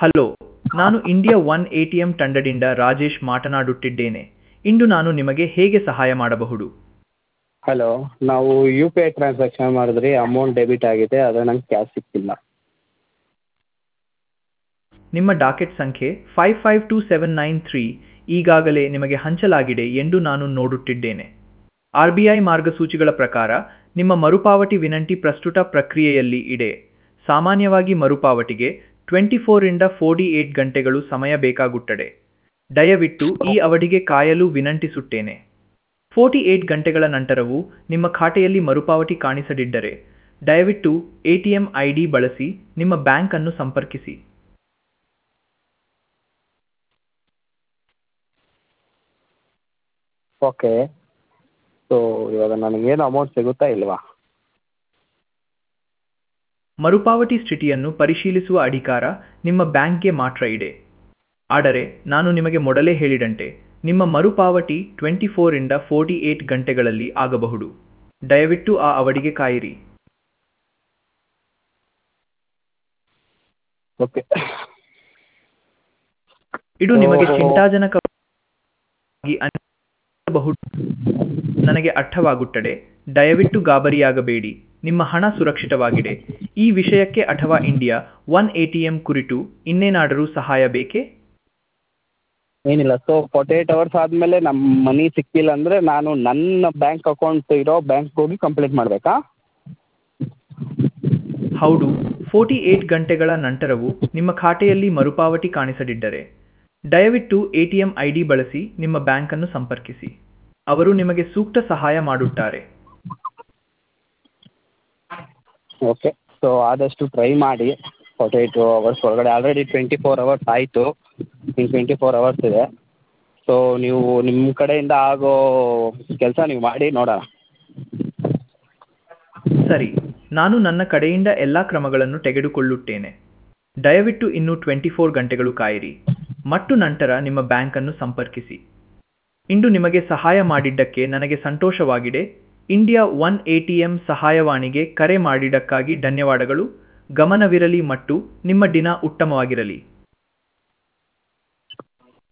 Hello ನಾನು India one A T M ತಂಡದಿಂದ ರಾಜೇಶ್ ಮಾತನಾಡುತ್ತಿದ್ದೇನೆ ಇಂದು ನಾನು ನಿಮಗೆ ಹೇಗೆ ಸಹಾಯ ಮಾಡಬಹುದು ಹಲೋ ನಾವು ಯು ಪಿ ಐ ಟ್ರಾನ್ಸಾಕ್ಷನ್ ಮಾಡಿದ್ರಿ ಅಮೌಂಟ್ ಡೆಬಿಟ್ ಆಗಿದೆ ಆದರೆ ನಂಗೆ ಕ್ಯಾಶ್ ಸಿಕ್ಕಿಲ್ಲ ನಿಮ್ಮ ಡಾಕೆಟ್ ಸಂಖ್ಯೆ five five two seven nine three ಈಗಾಗಲೇ ನಿಮಗೆ ಹಂಚಲಾಗಿದೆ ಎಂದು ನಾನು ನೋಡುತ್ತಿದ್ದೇನೆ ಆರ್ ಬಿ ಐ ಮಾರ್ಗಸೂಚಿಗಳ ಪ್ರಕಾರ ನಿಮ್ಮ ಮರುಪಾವತಿ ವಿನಂತಿ ಪ್ರಸ್ತುತ ಪ್ರಕ್ರಿಯೆಯಲ್ಲಿ ಇದೆ ಸಾಮಾನ್ಯವಾಗಿ ಮರುಪಾವತಿಗೆ ಟ್ವೆಂಟಿ ಫೋರಿಂದ ಫೋರ್ಟಿ ಏಟ್ ಗಂಟೆಗಳು ಸಮಯ ಬೇಕಾಗುತ್ತದೆ ದಯವಿಟ್ಟು ಈ ಅವಧಿಗೆ ಕಾಯಲು ವಿನಂತಿಸುತ್ತೇನೆ ಫೋರ್ಟಿ ಏಟ್ ಗಂಟೆಗಳ ನಂತರವೂ ನಿಮ್ಮ ಖಾತೆಯಲ್ಲಿ ಮರುಪಾವತಿ ಕಾಣಿಸದಿದ್ದರೆ ದಯವಿಟ್ಟು A T M I D ಬಳಸಿ ನಿಮ್ಮ ಬ್ಯಾಂಕ್ ಅನ್ನು ಸಂಪರ್ಕಿಸಿ ಓಕೆ ಸೊ ಇವಾಗ ನನಗೇನು ಅಮೌಂಟ್ ಸಿಗುತ್ತಾ ಇಲ್ವಾ ಮರುಪಾವತಿ ಸ್ಥಿತಿಯನ್ನು ಪರಿಶೀಲಿಸುವ ಅಧಿಕಾರ ನಿಮ್ಮ ಬ್ಯಾಂಕ್ಗೆ ಮಾತ್ರ ಇದೆ ಆದರೆ ನಾನು ನಿಮಗೆ ಮೊದಲೇ ಹೇಳಿದಂತೆ ನಿಮ್ಮ ಮರುಪಾವತಿ ಟ್ವೆಂಟಿ ಫೋರಿಂದ ಫೋರ್ಟಿ ಏಟ್ ಗಂಟೆಗಳಲ್ಲಿ ಆಗಬಹುದು ದಯವಿಟ್ಟು ಆ ಅವಧಿಗೆ ಕಾಯಿರಿ ಓಕೆ ಇದು ನಿಮಗೆ ಓಹೋ. ಚಿಂತಾಜನಕವಾಗಿ ಅನಿಸಬಹುದು ನನಗೆ ಅರ್ಥವಾಗುತ್ತದೆ ದಯವಿಟ್ಟು ಗಾಬರಿಯಾಗಬೇಡಿ ನಿಮ್ಮ ಹಣ ಸುರಕ್ಷಿತವಾಗಿದೆ ಈ ವಿಷಯಕ್ಕೆ ಅಥವಾ India one A T M ಕುರಿತು ಇನ್ನೇನಾದರೂ ಸಹಾಯ ಬೇಕೇ ಏನಿಲ್ಲ ಸೊ ಫೋರ್ಟಿ ಏಟ್ ಅವರ್ಸ್ ಆದಮೇಲೆ ನಮ್ಮ ಮನಿ ಸಿಕ್ಕಿಲ್ಲ ಅಂದರೆ ನಾನು ನನ್ನ ಬ್ಯಾಂಕ್ ಅಕೌಂಟ್ ಇರೋ ಬ್ಯಾಂಕ್ಗೆ ಹೋಗಿ ಕಂಪ್ಲೇಂಟ್ ಮಾಡಬೇಕಾ ಹೌದು ಫೋರ್ಟಿ ಏಟ್ ಗಂಟೆಗಳ ನಂತರವೂ ನಿಮ್ಮ ಖಾತೆಯಲ್ಲಿ ಮರುಪಾವತಿ ಕಾಣಿಸದಿದ್ದರೆ ದಯವಿಟ್ಟು A T M I D ಬಳಸಿ ನಿಮ್ಮ ಬ್ಯಾಂಕನ್ನು ಸಂಪರ್ಕಿಸಿ ಅವರು ನಿಮಗೆ ಸೂಕ್ತ ಸಹಾಯ ಮಾಡುತ್ತಾರೆ ಓಕೆ ಸೊ ಆದಷ್ಟು ಟ್ರೈ ಮಾಡಿ ಫೋರ್ಟಿ ಏಟ್ ಅವರ್ಸ್ ಒಳಗಡೆ ಆಲ್ರೆಡಿ ಟ್ವೆಂಟಿ ಫೋರ್ ಅವರ್ಸ್ ಆಯಿತು ಇನ್ನು ಟ್ವೆಂಟಿ ಫೋರ್ ಅವರ್ಸ್ ಇದೆ ಸೊ ನೀವು ನಿಮ್ಮ ಕಡೆಯಿಂದ ಆಗೋ ಕೆಲಸ ನೀವು ಮಾಡಿ ನೋಡೋಣ ಸರಿ ನಾನು ನನ್ನ ಕಡೆಯಿಂದ ಎಲ್ಲ ಕ್ರಮಗಳನ್ನು ತೆಗೆದುಕೊಳ್ಳುತ್ತೇನೆ ದಯವಿಟ್ಟು ಇನ್ನು ಟ್ವೆಂಟಿ ಫೋರ್ ಗಂಟೆಗಳು ಕಾಯಿರಿ ಮತ್ತು ನಂತರ ನಿಮ್ಮ ಬ್ಯಾಂಕನ್ನು ಸಂಪರ್ಕಿಸಿ ಇಂದು ನಿಮಗೆ ಸಹಾಯ ಮಾಡಿದ್ದಕ್ಕೆ ನನಗೆ ಸಂತೋಷವಾಗಿದೆ India one A T M ಸಹಾಯವಾಣಿಗೆ ಕರೆ ಮಾಡಿದ್ದಕ್ಕಾಗಿ ಧನ್ಯವಾದಗಳು ಗಮನವಿರಲಿ ಮತ್ತು ನಿಮ್ಮ ದಿನ ಉತ್ತಮವಾಗಿರಲಿ